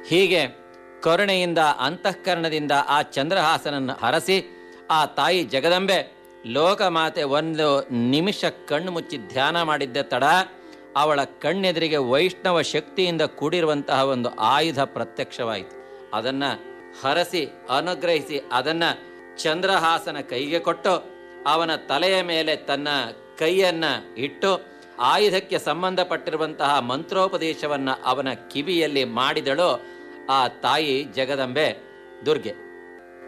ಹೀಗೆ ಕರುಣೆಯಿಂದ ಅಂತಃಕರಣದಿಂದ ಆ ಚಂದ್ರಹಾಸನನ್ನು ಹರಸಿ ಆ ತಾಯಿ ಜಗದಂಬೆ ಲೋಕಮಾತೆ ಒಂದು ನಿಮಿಷ ಕಣ್ಣು ಮುಚ್ಚಿ ಧ್ಯಾನ ಮಾಡಿದ್ದೆ ತಡ ಅವಳ ಕಣ್ಣೆದುರಿಗೆ ವೈಷ್ಣವ ಶಕ್ತಿಯಿಂದ ಕೂಡಿರುವಂತಹ ಒಂದು ಆಯುಧ ಪ್ರತ್ಯಕ್ಷವಾಯಿತು ಅದನ್ನ ಹರಸಿ ಅನುಗ್ರಹಿಸಿ ಅದನ್ನ ಚಂದ್ರಹಾಸನ ಕೈಗೆ ಕೊಟ್ಟು ಅವನ ತಲೆಯ ಮೇಲೆ ತನ್ನ ಕೈಯನ್ನ ಇಟ್ಟು ಆಯುಧಕ್ಕೆ ಸಂಬಂಧಪಟ್ಟಿರುವಂತಹ ಮಂತ್ರೋಪದೇಶವನ್ನ ಅವನ ಕಿವಿಯಲ್ಲಿ ಮಾಡಿದಳು ಆ ತಾಯಿ ಜಗದಂಬೆ ದುರ್ಗೆ